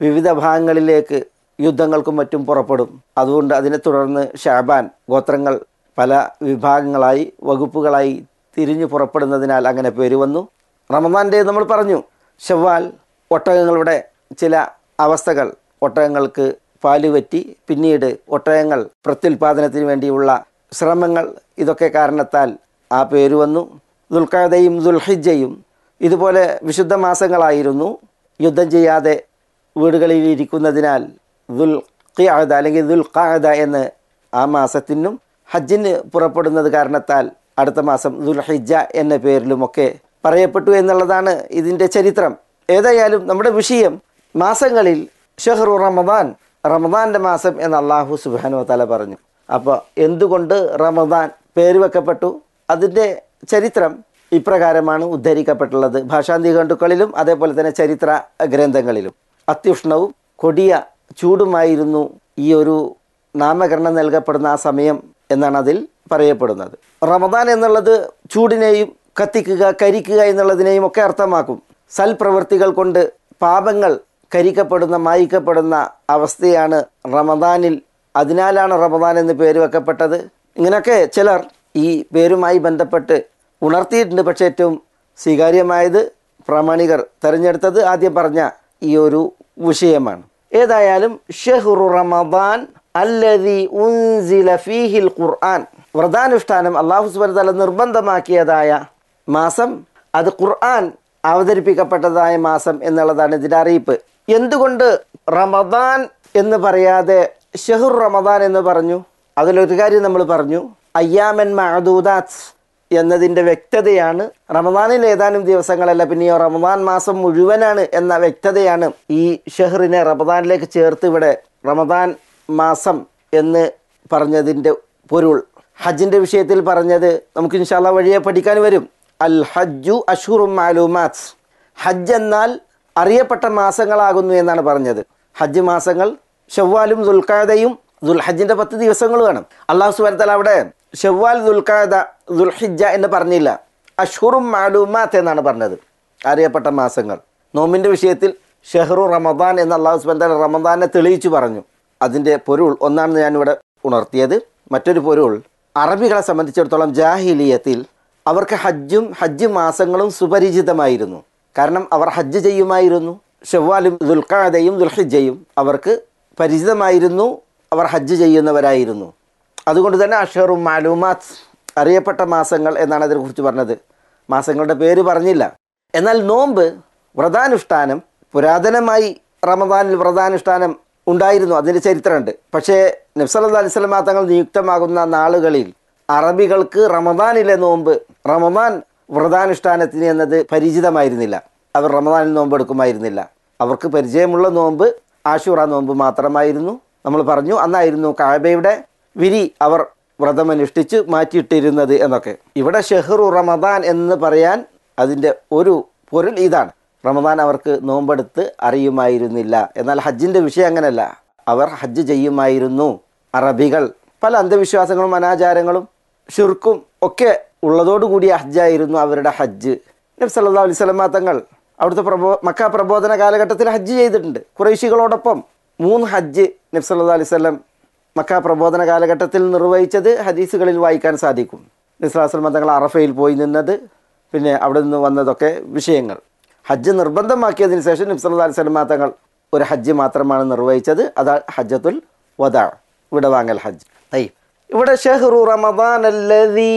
വിവിധ ഭാഗങ്ങളിലേക്ക് യുദ്ധങ്ങൾക്കും മറ്റും പുറപ്പെടും അതുകൊണ്ട് അതിനെ തുടർന്ന് ഷാബാൻ ഗോത്രങ്ങൾ പല വിഭാഗങ്ങളായി വകുപ്പുകളായി തിരിഞ്ഞു പുറപ്പെടുന്നതിനാൽ അങ്ങനെ പേര് വന്നു റമദാൻ്റെ നമ്മൾ പറഞ്ഞു ഷവ്വാൽ ഒട്ടകങ്ങളുടെ ചില അവസ്ഥകൾ ഒട്ടകങ്ങൾക്ക് പാല് വറ്റി പിന്നീട് ഒട്ടകങ്ങൾ പ്രത്യുൽപാദനത്തിന് വേണ്ടിയുള്ള ശ്രമങ്ങൾ ഇതൊക്കെ കാരണത്താൽ ആ പേര് വന്നു ദുൽഖാദയും ദുൽഹിജയും ഇതുപോലെ വിശുദ്ധ മാസങ്ങളായിരുന്നു യുദ്ധം ചെയ്യാതെ വീടുകളിൽ ഇരിക്കുന്നതിനാൽ ദുൽ ഖിയാദ അല്ലെങ്കിൽ ദുൽ ഖാദ എന്ന് ആ മാസത്തിനും ഹജ്ജിന് പുറപ്പെടുന്നത് കാരണത്താൽ അടുത്ത മാസം ദുൽഹിജ എന്ന പേരിലുമൊക്കെ പറയപ്പെട്ടു എന്നുള്ളതാണ് ഇതിൻ്റെ ചരിത്രം ഏതായാലും നമ്മുടെ വിഷയം മാസങ്ങളിൽ ഷെഹ്റു റമദാൻ റമദാൻ്റെ മാസം എന്ന് അള്ളാഹു സുബാനു തല പറഞ്ഞു അപ്പോൾ എന്തുകൊണ്ട് റമദാൻ പേര് വെക്കപ്പെട്ടു അതിൻ്റെ ചരിത്രം ഇപ്രകാരമാണ് ഉദ്ധരിക്കപ്പെട്ടുള്ളത് ഭാഷാന്തികണ്ടുക്കളിലും അതേപോലെ തന്നെ ചരിത്ര ഗ്രന്ഥങ്ങളിലും അത്യുഷ്ണവും കൊടിയ ചൂടുമായിരുന്നു ഈ ഒരു നാമകരണം നൽകപ്പെടുന്ന ആ സമയം എന്നാണ് അതിൽ പറയപ്പെടുന്നത് റമദാൻ എന്നുള്ളത് ചൂടിനെയും കത്തിക്കുക കരിക്കുക എന്നുള്ളതിനെയും ഒക്കെ അർത്ഥമാക്കും സൽപ്രവൃത്തികൾ കൊണ്ട് പാപങ്ങൾ കരിക്കപ്പെടുന്ന മായിക്കപ്പെടുന്ന അവസ്ഥയാണ് റമദാനിൽ അതിനാലാണ് റമദാൻ എന്ന് പേര് വെക്കപ്പെട്ടത് ഇങ്ങനെയൊക്കെ ചിലർ ഈ പേരുമായി ബന്ധപ്പെട്ട് ഉണർത്തിയിട്ടുണ്ട് പക്ഷേ ഏറ്റവും സ്വീകാര്യമായത് പ്രാമാണികർ തെരഞ്ഞെടുത്തത് ആദ്യം പറഞ്ഞ ഈ ഒരു വിഷയമാണ് ഏതായാലും ഷെഹ്റു റമദാൻ അല്ലതി ഉൻസില ഫീഹിൽ ഖുർആൻ വ്രതാനുഷ്ഠാനം അള്ളാഹു സുബാന നിർബന്ധമാക്കിയതായ മാസം അത് ഖുർആൻ അവതരിപ്പിക്കപ്പെട്ടതായ മാസം എന്നുള്ളതാണ് ഇതിൻ്റെ അറിയിപ്പ് എന്തുകൊണ്ട് റമദാൻ എന്ന് പറയാതെ ഷെഹുർ റമദാൻ എന്ന് പറഞ്ഞു അതിലൊരു കാര്യം നമ്മൾ പറഞ്ഞു അയ്യാമൻ മഅദൂദാത്ത് എന്നതിൻ്റെ വ്യക്തതയാണ് റമദാനിൽ ഏതാനും ദിവസങ്ങളല്ല പിന്നെയോ റമദാൻ മാസം മുഴുവനാണ് എന്ന വ്യക്തതയാണ് ഈ ഷെഹറിനെ റമദാനിലേക്ക് ചേർത്ത് ഇവിടെ റമദാൻ മാസം എന്ന് പറഞ്ഞതിൻ്റെ പൊരുൾ ഹജ്ജിൻ്റെ വിഷയത്തിൽ പറഞ്ഞത് നമുക്ക് ഇൻഷാല്ല വഴിയെ പഠിക്കാൻ വരും അൽ ഹജ്ജു അഷുറും മാലൂമാത്ത് ഹജ്ജ് എന്നാൽ അറിയപ്പെട്ട മാസങ്ങളാകുന്നു എന്നാണ് പറഞ്ഞത് ഹജ്ജ് മാസങ്ങൾ ഷവ്വാലും ദുൽഖാദയും ദുൽഹജ്ജിൻ്റെ പത്ത് ദിവസങ്ങളുമാണ് അള്ളാഹു സുബാനത്തല അവിടെ ഷവ്വാൽ ദുൽഖാദ ദുൽഹിജ എന്ന് പറഞ്ഞില്ല അഷുറും മാലൂമാത്ത് എന്നാണ് പറഞ്ഞത് അറിയപ്പെട്ട മാസങ്ങൾ നോമിൻ്റെ വിഷയത്തിൽ ഷെഹ്റു റമദാൻ എന്ന് അള്ളാഹു സുബാൻ റമദാനെ തെളിയിച്ചു പറഞ്ഞു അതിൻ്റെ പൊരുൾ ഒന്നാണ് ഞാനിവിടെ ഉണർത്തിയത് മറ്റൊരു പൊരുൾ അറബികളെ സംബന്ധിച്ചിടത്തോളം ജാഹിലിയത്തിൽ അവർക്ക് ഹജ്ജും ഹജ്ജ് മാസങ്ങളും സുപരിചിതമായിരുന്നു കാരണം അവർ ഹജ്ജ് ചെയ്യുമായിരുന്നു ഷവ്വാലും ദുൽഖാദയും ദുൽഹിജയും അവർക്ക് പരിചിതമായിരുന്നു അവർ ഹജ്ജ് ചെയ്യുന്നവരായിരുന്നു അതുകൊണ്ട് തന്നെ അഷറും മാലൂമാത്ത് അറിയപ്പെട്ട മാസങ്ങൾ എന്നാണ് അതിനെക്കുറിച്ച് പറഞ്ഞത് മാസങ്ങളുടെ പേര് പറഞ്ഞില്ല എന്നാൽ നോമ്പ് വ്രതാനുഷ്ഠാനം പുരാതനമായി റമദാനിൽ വ്രതാനുഷ്ഠാനം ഉണ്ടായിരുന്നു അതിൻ്റെ ചരിത്രമുണ്ട് പക്ഷേ നബ്സല്ലാ അലിസ്ലമാ തങ്ങൾ നിയുക്തമാകുന്ന നാളുകളിൽ അറബികൾക്ക് റമദാനിലെ നോമ്പ് റമദാൻ വ്രതാനുഷ്ഠാനത്തിന് എന്നത് പരിചിതമായിരുന്നില്ല അവർ റമദാനിൽ നോമ്പ് എടുക്കുമായിരുന്നില്ല അവർക്ക് പരിചയമുള്ള നോമ്പ് ആഷൂറ നോമ്പ് മാത്രമായിരുന്നു നമ്മൾ പറഞ്ഞു അന്നായിരുന്നു കാബയുടെ വിരി അവർ വ്രതമനുഷ്ഠിച്ച് മാറ്റിയിട്ടിരുന്നത് എന്നൊക്കെ ഇവിടെ ഷെഹ്റു റമദാൻ എന്ന് പറയാൻ അതിൻ്റെ ഒരു പൊരുൾ ഇതാണ് റമദാൻ അവർക്ക് നോമ്പെടുത്ത് അറിയുമായിരുന്നില്ല എന്നാൽ ഹജ്ജിൻ്റെ വിഷയം അങ്ങനെയല്ല അവർ ഹജ്ജ് ചെയ്യുമായിരുന്നു അറബികൾ പല അന്ധവിശ്വാസങ്ങളും അനാചാരങ്ങളും ഷിർക്കും ഒക്കെ ഉള്ളതോടുകൂടിയ ഹജ്ജായിരുന്നു അവരുടെ ഹജ്ജ് നബി സല്ലാ അലൈഹി സ്വലമാ തങ്ങൾ അവിടുത്തെ പ്രബോ മക്ക പ്രബോധന കാലഘട്ടത്തിൽ ഹജ്ജ് ചെയ്തിട്ടുണ്ട് കുറേശികളോടൊപ്പം മൂന്ന് ഹജ്ജ് നബി സല്ലാ അലൈഹി സ്വലം മക്ക പ്രബോധന കാലഘട്ടത്തിൽ നിർവഹിച്ചത് ഹദീസുകളിൽ വായിക്കാൻ സാധിക്കും നബി സ്വലാഹു വസ്ലം തങ്ങൾ അറഫയിൽ പോയി നിന്നത് പിന്നെ അവിടെ നിന്ന് വന്നതൊക്കെ വിഷയങ്ങൾ ഹജ്ജ് നിർബന്ധമാക്കിയതിന് ശേഷം നബി സല്ലാ അലൈഹി സ്വലമാ തങ്ങൾ ഒരു ഹജ്ജ് മാത്രമാണ് നിർവഹിച്ചത് അതാ ഹജ്ജത്തുൽ വദാ വിടവാങ്ങൽ ഹജ്ജ് ഐ ഇവിടെ ഷെഹ്റു റമദാൻ അല്ലദീ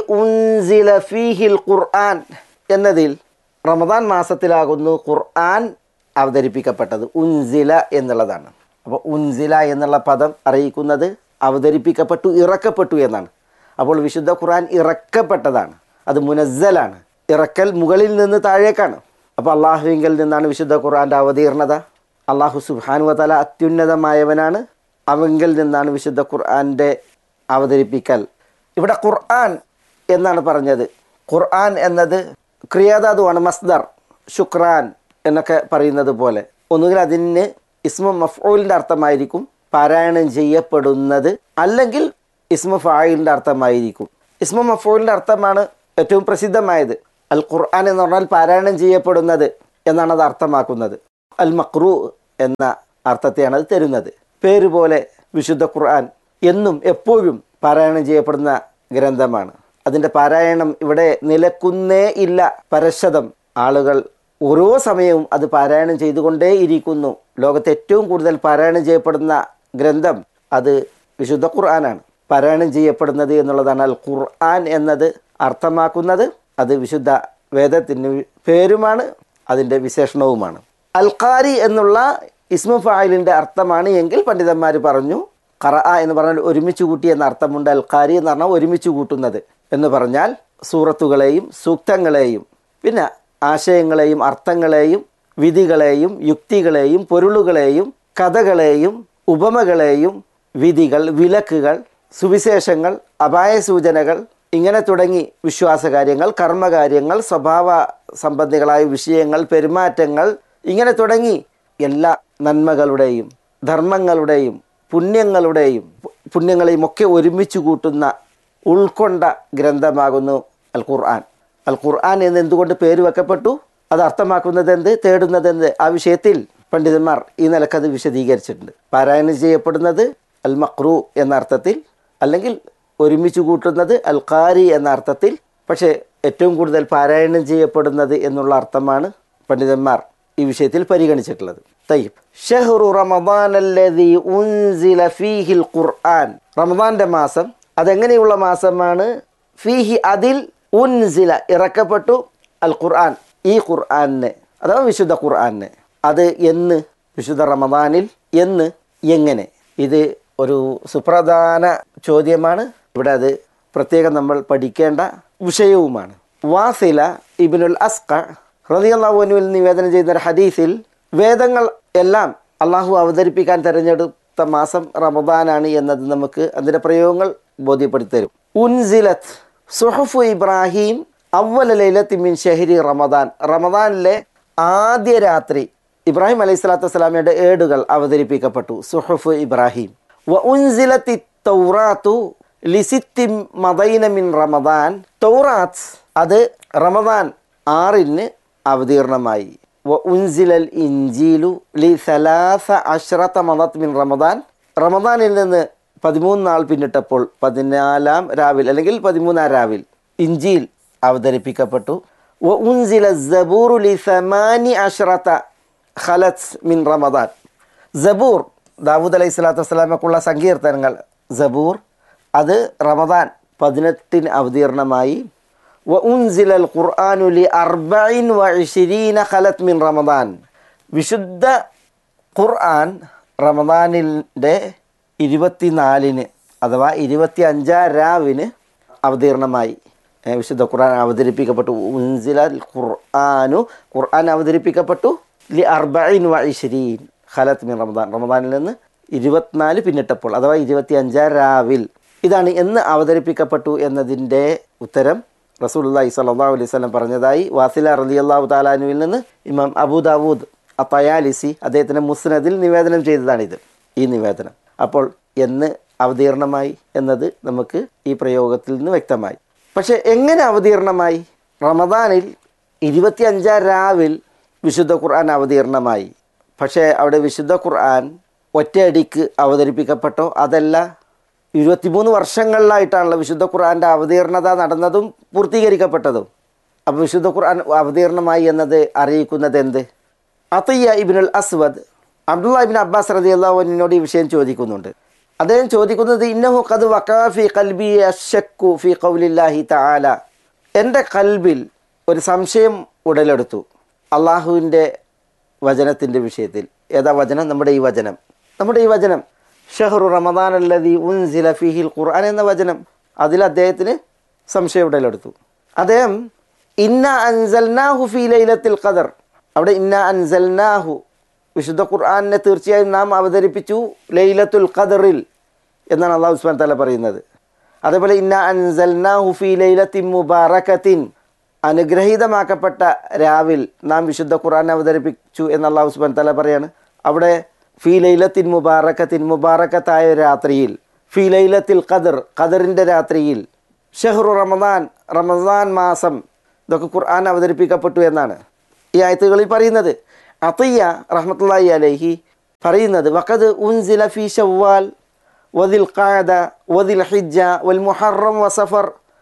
ഉൻസില ഫീഹിൽ ഖുർആൻ എന്നതിൽ റമദാൻ മാസത്തിലാകുന്നു ഖുർആൻ അവതരിപ്പിക്കപ്പെട്ടത് ഉൻസില എന്നുള്ളതാണ് അപ്പോൾ ഉൻസില എന്നുള്ള പദം അറിയിക്കുന്നത് അവതരിപ്പിക്കപ്പെട്ടു ഇറക്കപ്പെട്ടു എന്നാണ് അപ്പോൾ വിശുദ്ധ ഖുർആൻ ഇറക്കപ്പെട്ടതാണ് അത് മുനസ്സലാണ് ഇറക്കൽ മുകളിൽ നിന്ന് താഴേക്കാണ് അപ്പോൾ അള്ളാഹുവിങ്കിൽ നിന്നാണ് വിശുദ്ധ ഖുർആൻ്റെ അവതീർണത അള്ളാഹു സുബാനുവതല അത്യുന്നതമായവനാണ് അവങ്കിൽ നിന്നാണ് വിശുദ്ധ ഖുർആൻ്റെ അവതരിപ്പിക്കൽ ഇവിടെ ഖുർആൻ എന്നാണ് പറഞ്ഞത് ഖുർആൻ എന്നത് ക്രിയാധാതുവാണ് മസ്ദർ ശുക്രാൻ എന്നൊക്കെ പറയുന്നത് പോലെ ഒന്നുകിൽ അതിന് ഇസ്മ മഫ്ഊലിൻ്റെ അർത്ഥമായിരിക്കും പാരായണം ചെയ്യപ്പെടുന്നത് അല്ലെങ്കിൽ ഇസ്മ ഫായിലിൻ്റെ അർത്ഥമായിരിക്കും ഇസ്മ മഫ്ഊലിൻ്റെ അർത്ഥമാണ് ഏറ്റവും പ്രസിദ്ധമായത് അൽ ഖുർആൻ എന്ന് പറഞ്ഞാൽ പാരായണം ചെയ്യപ്പെടുന്നത് എന്നാണ് അത് അർത്ഥമാക്കുന്നത് അൽ മക്രു എന്ന അർത്ഥത്തെയാണ് അത് തരുന്നത് പേര് പോലെ വിശുദ്ധ ഖുർആൻ എന്നും എപ്പോഴും പാരായണം ചെയ്യപ്പെടുന്ന ഗ്രന്ഥമാണ് അതിൻ്റെ പാരായണം ഇവിടെ നിലക്കുന്നേ ഇല്ല പരശതം ആളുകൾ ഓരോ സമയവും അത് പാരായണം ചെയ്തുകൊണ്ടേ ഇരിക്കുന്നു ലോകത്തെ ഏറ്റവും കൂടുതൽ പാരായണം ചെയ്യപ്പെടുന്ന ഗ്രന്ഥം അത് വിശുദ്ധ ഖുർആനാണ് പാരായണം ചെയ്യപ്പെടുന്നത് എന്നുള്ളതാണ് അൽ ഖുർആൻ എന്നത് അർത്ഥമാക്കുന്നത് അത് വിശുദ്ധ വേദത്തിന് പേരുമാണ് അതിൻ്റെ വിശേഷണവുമാണ് അൽഖാരി എന്നുള്ള ഇസ്മു ഫായിലിൻ്റെ അർത്ഥമാണ് എങ്കിൽ പണ്ഡിതന്മാർ പറഞ്ഞു ഖറ എന്ന് പറഞ്ഞാൽ ഒരുമിച്ച് കൂട്ടി എന്ന അർത്ഥമുണ്ട് അൽഖാരി എന്ന് പറഞ്ഞാൽ ഒരുമിച്ച് കൂട്ടുന്നത് എന്ന് പറഞ്ഞാൽ സൂറത്തുകളെയും സൂക്തങ്ങളെയും പിന്നെ ആശയങ്ങളെയും അർത്ഥങ്ങളെയും വിധികളെയും യുക്തികളെയും പൊരുളുകളെയും കഥകളെയും ഉപമകളെയും വിധികൾ വിലക്കുകൾ സുവിശേഷങ്ങൾ അപായ സൂചനകൾ ഇങ്ങനെ തുടങ്ങി വിശ്വാസകാര്യങ്ങൾ കർമ്മകാര്യങ്ങൾ സ്വഭാവ സംബന്ധികളായ വിഷയങ്ങൾ പെരുമാറ്റങ്ങൾ ഇങ്ങനെ തുടങ്ങി എല്ലാ നന്മകളുടെയും ധർമ്മങ്ങളുടെയും പുണ്യങ്ങളുടെയും പുണ്യങ്ങളെയും ഒക്കെ ഒരുമിച്ച് കൂട്ടുന്ന ഉൾക്കൊണ്ട ഗ്രന്ഥമാകുന്നു അൽ ഖുർആൻ അൽ ഖുർആൻ എന്ന് എന്തുകൊണ്ട് പേര് വെക്കപ്പെട്ടു അത് അർത്ഥമാക്കുന്നത് എന്ത് തേടുന്നത് എന്ത് ആ വിഷയത്തിൽ പണ്ഡിതന്മാർ ഈ നിലക്കത് വിശദീകരിച്ചിട്ടുണ്ട് പാരായണം ചെയ്യപ്പെടുന്നത് അൽ മക്രു എന്ന അർത്ഥത്തിൽ അല്ലെങ്കിൽ ഒരുമിച്ച് കൂട്ടുന്നത് അൽ ഖാരി എന്ന അർത്ഥത്തിൽ പക്ഷേ ഏറ്റവും കൂടുതൽ പാരായണം ചെയ്യപ്പെടുന്നത് എന്നുള്ള അർത്ഥമാണ് പണ്ഡിതന്മാർ ഈ വിഷയത്തിൽ പരിഗണിച്ചിട്ടുള്ളത് തയ്യബ് ഷഹ്റു റമദാൻ അല്ലദീ ഉൻസില ഫീഹിൽ ഖുർആൻ റമദാന്റെ മാസം അതെങ്ങനെയുള്ള മാസമാണ് ഫീഹി അതിൽ ഉൻസില ഇറക്കപ്പെട്ടു അൽ ഖുർആൻ ഈ ഖുർആനെ അഥവാ വിശുദ്ധ ഖുർആനെ അത് എന്ന് വിശുദ്ധ റമദാനിൽ എന്ന് എങ്ങനെ ഇത് ഒരു സുപ്രധാന ചോദ്യമാണ് ഇവിടെ അത് പ്രത്യേകം നമ്മൾ പഠിക്കേണ്ട വിഷയവുമാണ് വാസില ഇബിനുൽ അസ്ക ഹൃദയല്ലാഹുവിനുവിൽ നിവേദനം ചെയ്യുന്ന ഒരു ഹദീസിൽ വേദങ്ങൾ എല്ലാം അള്ളാഹു അവതരിപ്പിക്കാൻ തിരഞ്ഞെടുത്ത മാസം റമദാനാണ് എന്നത് നമുക്ക് അതിൻ്റെ പ്രയോഗങ്ങൾ ബോധ്യപ്പെടുത്തി തരും ഉൻസിലത്ത് സുഹഫു ഇബ്രാഹിം അവല ലൈലത്തി മിൻ ഷഹരി റമദാൻ റമദാനിലെ ആദ്യ രാത്രി ഇബ്രാഹിം അലൈഹി സ്വലാത്തു വസ്സലാമയുടെ ഏടുകൾ അവതരിപ്പിക്കപ്പെട്ടു സുഹഫ് ഇബ്രാഹിം വ ഉൻസിലത്തി തൗറാത്തു ലിസിത്തി മദൈന മിൻ റമദാൻ തൗറാത്ത് അത് റമദാൻ ആറിന് അവതീർണമായി വ ഉൻസിലൽ ഇഞ്ചീലു ലി സലാസ അഷ്റത്ത മദത്ത് മിൻ റമദാൻ റമദാനിൽ നിന്ന് പതിമൂന്ന് നാൾ പിന്നിട്ടപ്പോൾ പതിനാലാം രാവിൽ അല്ലെങ്കിൽ പതിമൂന്നാം രാവിൽ ഇഞ്ചിയിൽ അവതരിപ്പിക്കപ്പെട്ടു വ ഉൻസില സബൂറു ലി സമാനി അഷ്റത്ത ഖലത്ത് മിൻ റമദാൻ സബൂർ ദാവൂദ് അലൈഹി സ്വലാത്തു വസ്സലാമക്കുള്ള സങ്കീർത്തനങ്ങൾ സബൂർ അത് റമദാൻ പതിനെട്ടിന് അവതീർണമായി വ ഉൻസില അൽ ഖുർആാനു ലി അർബൈൻ വ ഇഷിരീന ഖലത്ത് മിൻ റമദാൻ വിശുദ്ധ ഖുർആൻ റമദാനിൻ്റെ ഇരുപത്തിനാലിന് അഥവാ ഇരുപത്തി അഞ്ചാം രാവിന് അവതീർണമായി ഏ, വിശുദ്ധ ഖുർആൻ അവതരിപ്പിക്കപ്പെട്ടു ഉൻസില ഖുർആാനു ഖുർആൻ അവതരിപ്പിക്കപ്പെട്ടു ലി അർബൈൻ വ ഇഷരീൻ ഖലത്ത് മിൻ റമദാൻ റമദാനിൽ നിന്ന് ഇരുപത്തിനാല് പിന്നിട്ടപ്പോൾ അഥവാ ഇരുപത്തി അഞ്ചാം രാവിൽ ഇതാണ് എന്ന് അവതരിപ്പിക്കപ്പെട്ടു എന്നതിൻ്റെ ഉത്തരം റസൂലുള്ളാഹി സ്വല്ലല്ലാഹു അലൈഹി വസല്ലം പറഞ്ഞതായി വാസില റളിയല്ലാഹു താലാനുവിൽ നിന്ന് ഇമാം അബൂ ദാവൂദ് അത്തയാലിസി അദ്ദേഹത്തിൻ്റെ മുസ്നദിൽ നിവേദനം ചെയ്തതാണിത് ഈ നിവേദനം അപ്പോൾ എന്ന് അവതീർണമായി എന്നത് നമുക്ക് ഈ പ്രയോഗത്തിൽ നിന്ന് വ്യക്തമായി പക്ഷെ എങ്ങനെ അവതീർണമായി റമദാനിൽ ഇരുപത്തി അഞ്ചാം രാവിൽ വിശുദ്ധ ഖുർആൻ അവതീർണമായി പക്ഷേ അവിടെ വിശുദ്ധ ഖുർആൻ ഒറ്റയടിക്ക് അവതരിപ്പിക്കപ്പെട്ടോ അതല്ല ഇരുപത്തിമൂന്ന് വർഷങ്ങളിലായിട്ടാണല്ലോ വിശുദ്ധ ഖുർആൻ്റെ അവതീർണത നടന്നതും പൂർത്തീകരിക്കപ്പെട്ടതും അപ്പോൾ വിശുദ്ധ ഖുർആൻ അവതീർണമായി എന്നത് അറിയിക്കുന്നത് എന്ത് അത്തയ്യ ഇബിനുൽ അസ്വദ് അബ്ദുള്ള ഇബിൻ അബ്ബാസ് റതി അള്ളാഹുവിനോട് ഈ വിഷയം ചോദിക്കുന്നുണ്ട് അദ്ദേഹം ചോദിക്കുന്നത് ഇന്നഹു കത് വക്കാഫി കൽബി അഷക്കു ഫി കൗലില്ലാഹി തആല എൻ്റെ കൽബിൽ ഒരു സംശയം ഉടലെടുത്തു അള്ളാഹുവിൻ്റെ വചനത്തിൻ്റെ വിഷയത്തിൽ ഏതാ വചനം നമ്മുടെ ഈ വചനം നമ്മുടെ ഈ വചനം ഷഹറു റമദാൻ അല്ലതി ഉൻസില ഫിഹിൽ ഖുർആൻ എന്ന വചനം അതിൽ അദ്ദേഹത്തിന് സംശയം ഉടലെടുത്തു അദ്ദേഹം ഇന്ന അൻസൽനാഹു ഫി ലൈലത്തിൽ ഖദർ അവിടെ ഇന്ന അൻസൽനാഹു വിശുദ്ധ ഖുർആാനിനെ തീർച്ചയായും നാം അവതരിപ്പിച്ചു ലൈലത്തുൽ ഖദറിൽ എന്നാണ് അള്ളാഹു ഉസ്മാൻ തല പറയുന്നത് അതേപോലെ ഇന്ന അൻസൽനാഹു ഫി ലൈലത്തിൻ മുബാറക്കത്തിൻ അനുഗ്രഹീതമാക്കപ്പെട്ട രാവിൽ നാം വിശുദ്ധ ഖുർആൻ അവതരിപ്പിച്ചു എന്ന് അള്ളാഹു ഉസ്മാൻ തല പറയാണ് അവിടെ ഫി ലൈലത്തിൻ മുബാറക്കത്തിൻ മുബാറക്കത്തായ രാത്രിയിൽ ഫി ലൈലത്തിൽ ഖദർ ഖദറിൻ്റെ രാത്രിയിൽ ഷഹ്റു റമദാൻ റമദാൻ മാസം ഇതൊക്കെ ഖുർആൻ അവതരിപ്പിക്കപ്പെട്ടു എന്നാണ് ഈ ആയത്തുകളിൽ പറയുന്നത് അത്തയ്യ റഹ്മത്തുള്ളാഹി അലൈഹി പറയുന്നത് വഖദ് ഉൻസില ഫി ഷവ്വാൽ വദിൽ ഖാദ വദിൽ ഹിജ്ജ വൽ മുഹറം വസഫർ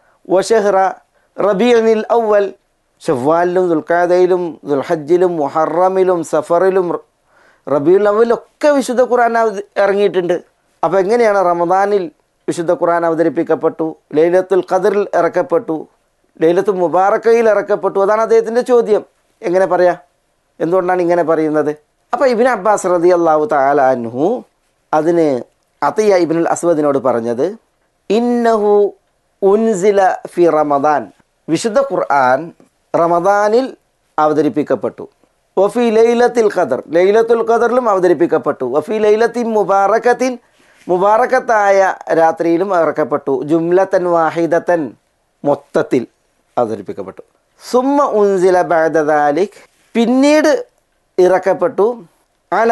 വഷഹ്റ റബീഅനിൽ അവൽ ഷവ്വാലിലും ദുൽഖാദയിലും ദുൽഹജ്ജിലും മുഹറമിലും സഫറിലും റബീഉൽ അവലൊക്കെ വിശുദ്ധ ഖുർആൻ അവത- ഇറങ്ങിയിട്ടുണ്ട് അപ്പോൾ എങ്ങനെയാണ് റമദാനിൽ വിശുദ്ധ ഖുർആൻ അവതരിപ്പിക്കപ്പെട്ടു ലൈലത്തുൽ ഖദറിൽ ഇറക്കപ്പെട്ടു ലൈലത്തുൽ മുബാറക്കയിൽ ഇറക്കപ്പെട്ടു അതാണ് അദ്ദേഹത്തിൻ്റെ ചോദ്യം എങ്ങനെ പറയാം എന്തുകൊണ്ടാണ് ഇങ്ങനെ പറയുന്നത് അപ്പോൾ ഇബിൻ അബ്ബാസ് റതി അള്ളാഹു താലാൻഹു അതിന് അത്തയ്യ ഇബിനുൽ അസ്വദിനോട് പറഞ്ഞത് ഇന്നഹു ഉൻസില ഫി റമദാൻ വിശുദ്ധ ഖുർആൻ റമദാനിൽ അവതരിപ്പിക്കപ്പെട്ടു വഫി ലൈലത്തിൽ ഖദർ ലൈലത്തുൽ ഖദറിലും അവതരിപ്പിക്കപ്പെട്ടു വഫി ലൈലത്തിൻ മുബാറക്കത്തിൻ മുബാറക്കത്തായ രാത്രിയിലും ഇറക്കപ്പെട്ടു ജുംലത്തൻ വാഹിദത്തൻ മൊത്തത്തിൽ അവതരിപ്പിക്കപ്പെട്ടു സുമ്മ ഉൻസില ബഅദാലിക് പിന്നീട് ഇറക്കപ്പെട്ടു അല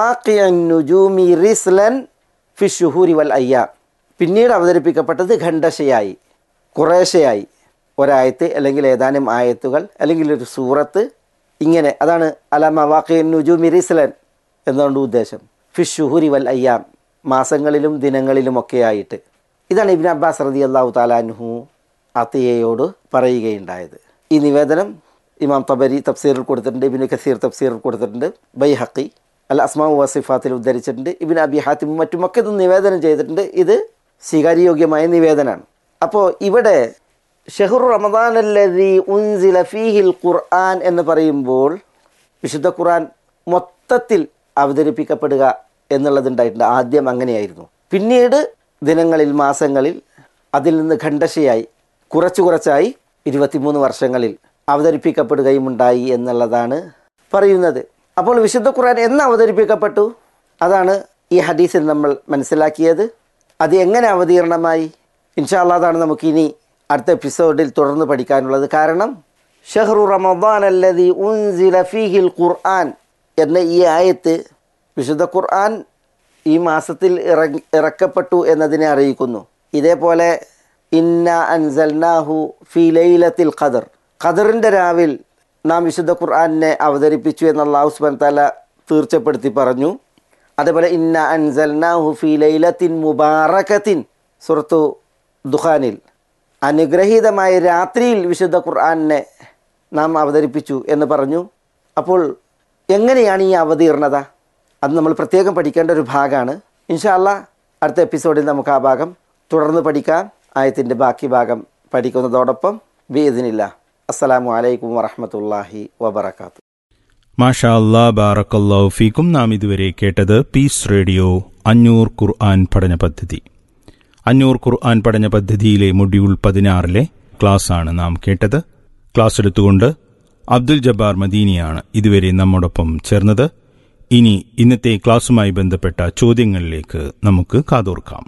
മവാഖിയുജൂമി റിസ്ലൻ ഫി ഷുഹൂരി വൽ അയ്യാം പിന്നീട് അവതരിപ്പിക്കപ്പെട്ടത് ഖണ്ഡശയായി കുറേശ്ശയായി ഒരായത്ത് അല്ലെങ്കിൽ ഏതാനും ആയത്തുകൾ അല്ലെങ്കിൽ ഒരു സൂറത്ത് ഇങ്ങനെ അതാണ് അല മവാഖിയുജൂമി റിസ്ലൻ എന്നുകൊണ്ട് ഉദ്ദേശം ഫി ഷുഹൂരി വൽ അയ്യാം മാസങ്ങളിലും ദിനങ്ങളിലുമൊക്കെ ആയിട്ട് ഇതാണ് ഇബിൻ അബ്ബാസ് റതി അള്ളാഹു താലാൻഹു അത്തിയയോട് പറയുകയുണ്ടായത് ഈ നിവേദനം ഇമാം തബരി തഫ്സീറിൽ കൊടുത്തിട്ടുണ്ട് ഇബിന് കസീർ തഫ്സീറിൽ കൊടുത്തിട്ടുണ്ട് ബൈഹക്കി അൽ അസ്മാ വസിഫാത്തിൽ ഉദ്ധരിച്ചിട്ടുണ്ട് ഇബിൻ അബി ഹാത്തിമും മറ്റുമൊക്കെ ഇത് നിവേദനം ചെയ്തിട്ടുണ്ട് ഇത് സ്വീകാര്യയോഗ്യമായ നിവേദനമാണ് അപ്പോൾ ഇവിടെ ഷെഹുർ റമദാൻ അല്ലതി ഉൻസില ഫീഹിൽ ഖുർആൻ എന്ന് പറയുമ്പോൾ വിശുദ്ധ ഖുർആൻ മൊത്തത്തിൽ അവതരിപ്പിക്കപ്പെടുക എന്നുള്ളതുണ്ടായിട്ടുണ്ട് ആദ്യം അങ്ങനെയായിരുന്നു പിന്നീട് ദിനങ്ങളിൽ മാസങ്ങളിൽ അതിൽ നിന്ന് ഖണ്ഡശയായി കുറച്ചു കുറച്ചായി ഇരുപത്തിമൂന്ന് വർഷങ്ങളിൽ അവതരിപ്പിക്കപ്പെടുകയും ഉണ്ടായി എന്നുള്ളതാണ് പറയുന്നത് അപ്പോൾ വിശുദ്ധ ഖുർആൻ എന്ന് അവതരിപ്പിക്കപ്പെട്ടു അതാണ് ഈ ഹദീസിൽ നമ്മൾ മനസ്സിലാക്കിയത് അത് എങ്ങനെ അവതീർണമായി ഇൻഷാല്ലാ അതാണ് നമുക്കിനി അടുത്ത എപ്പിസോഡിൽ തുടർന്ന് പഠിക്കാനുള്ളത് കാരണം ഷഹ്റു റമദാൻ അല്ലതി ഉൻസില ഫീഹിൽ ഖുർആൻ എന്ന ഈ ആയത്ത് വിശുദ്ധ ഖുർആൻ ഈ മാസത്തിൽ ഇറങ്ങി ഇറക്കപ്പെട്ടു എന്നതിനെ അറിയിക്കുന്നു ഇതേപോലെ ഇന്ന അൻസൽനാഹു ഫി ലൈലത്തിൽ ഖദർ ഖദറിൻ്റെ രാവിൽ നാം വിശുദ്ധ ഖുർആാനിനെ അവതരിപ്പിച്ചു എന്ന് അള്ളാഹു സുബാൻ താല തീർച്ചപ്പെടുത്തി പറഞ്ഞു അതേപോലെ ഇന്ന അൻസൽനാഹു ഫി ലൈലത്തിൻ മുബാറക്കത്തിൻ സുറത്തു ദുഖാനിൽ അനുഗ്രഹീതമായ രാത്രിയിൽ വിശുദ്ധ ഖുർആാനിനെ നാം അവതരിപ്പിച്ചു എന്ന് പറഞ്ഞു അപ്പോൾ എങ്ങനെയാണ് ഈ അവതീർണത അത് നമ്മൾ പ്രത്യേകം പഠിക്കേണ്ട ഒരു ഭാഗമാണ് ഇൻഷാല്ല അടുത്ത എപ്പിസോഡിൽ നമുക്ക് ആ ഭാഗം തുടർന്ന് പഠിക്കാം ആയത്തിൻ്റെ ബാക്കി ഭാഗം പഠിക്കുന്നതോടൊപ്പം ബിയതിനില്ല അസ്സലാമു അലൈക്കും വറഹമത്തല്ലാഹി വബർക്കാത്തു മാഷാ അല്ലാ ബാറക്കല്ലാഹു ഫീക്കും നാം ഇതുവരെ കേട്ടത് പീസ് റേഡിയോ അഞ്ഞൂർ ഖുർആൻ പഠന പദ്ധതി അഞ്ഞൂർ ഖുർആൻ പഠന പദ്ധതിയിലെ മൊഡ്യൂൾ പതിനാറിലെ ക്ലാസ്സാണ് നാം കേട്ടത് ക്ലാസ് എടുത്തുകൊണ്ട് അബ്ദുൽ ജബ്ബാർ മദീനിയാണ് ഇതുവരെ നമ്മോടൊപ്പം ചേർന്നത് ഇനി ഇന്നത്തെ ക്ലാസ്സുമായി ബന്ധപ്പെട്ട ചോദ്യങ്ങളിലേക്ക് നമുക്ക് കാതോർക്കാം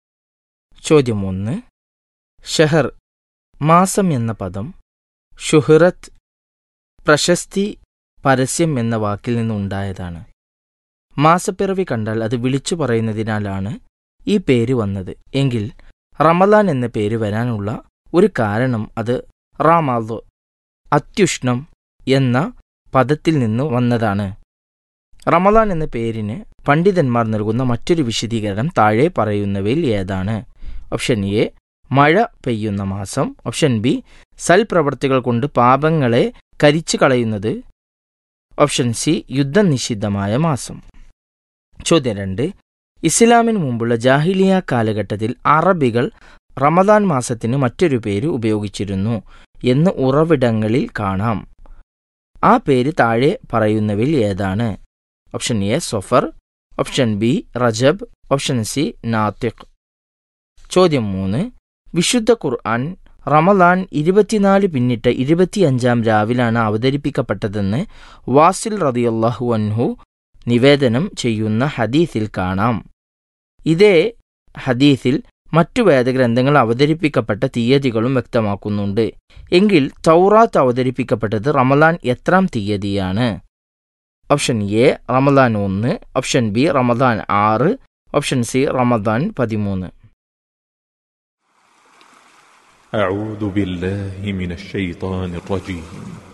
ചോദ്യം ഒന്ന് ഷഹർ മാസം എന്ന പദം ഷുഹറത്ത് പ്രശസ്തി പരസ്യം എന്ന വാക്കിൽ നിന്നുണ്ടായതാണ് മാസപ്പിറവി കണ്ടാൽ അത് വിളിച്ചു പറയുന്നതിനാലാണ് ഈ പേര് വന്നത് എങ്കിൽ റമലാൻ എന്ന പേര് വരാനുള്ള ഒരു കാരണം അത് റാമാദോ അത്യുഷ്ണം എന്ന പദത്തിൽ നിന്ന് വന്നതാണ് റമലാൻ എന്ന പേരിന് പണ്ഡിതന്മാർ നൽകുന്ന മറ്റൊരു വിശദീകരണം താഴെ പറയുന്നവയിൽ ഏതാണ് ഓപ്ഷൻ എ മഴ പെയ്യുന്ന മാസം ഓപ്ഷൻ ബി സൽപ്രവർത്തികൾ കൊണ്ട് പാപങ്ങളെ കരിച്ചു കളയുന്നത് ഓപ്ഷൻ സി യുദ്ധം നിഷിദ്ധമായ മാസം ചോദ്യം രണ്ട് ഇസ്ലാമിന് മുമ്പുള്ള ജാഹിലിയ കാലഘട്ടത്തിൽ അറബികൾ റമദാൻ മാസത്തിന് മറ്റൊരു പേര് ഉപയോഗിച്ചിരുന്നു എന്ന് ഉറവിടങ്ങളിൽ കാണാം ആ പേര് താഴെ പറയുന്നവയിൽ ഏതാണ് ഓപ്ഷൻ എ സൊഫർ ഓപ്ഷൻ ബി റജബ് ഓപ്ഷൻ സി നാത്തിഖ് ചോദ്യം മൂന്ന് വിശുദ്ധ ഖുർആൻ റമദാൻ ഇരുപത്തിനാല് പിന്നിട്ട് ഇരുപത്തിയഞ്ചാം രാവിലാണ് അവതരിപ്പിക്കപ്പെട്ടതെന്ന് വാസിൽ റതിയല്ലാഹു അൻഹു നിവേദനം ചെയ്യുന്ന ഹദീസിൽ കാണാം ഇതേ ഹദീസിൽ മറ്റു വേദഗ്രന്ഥങ്ങൾ അവതരിപ്പിക്കപ്പെട്ട തീയതികളും വ്യക്തമാക്കുന്നുണ്ട് എങ്കിൽ തൗറാത്ത് അവതരിപ്പിക്കപ്പെട്ടത് റമദാൻ എത്രാം തീയതിയാണ് ഓപ്ഷൻ എ റമദാൻ ഒന്ന് ഓപ്ഷൻ ബി റമദാൻ ആറ് ഓപ്ഷൻ സി റമദാൻ പതിമൂന്ന് أعوذ بالله من الشيطان الرجيم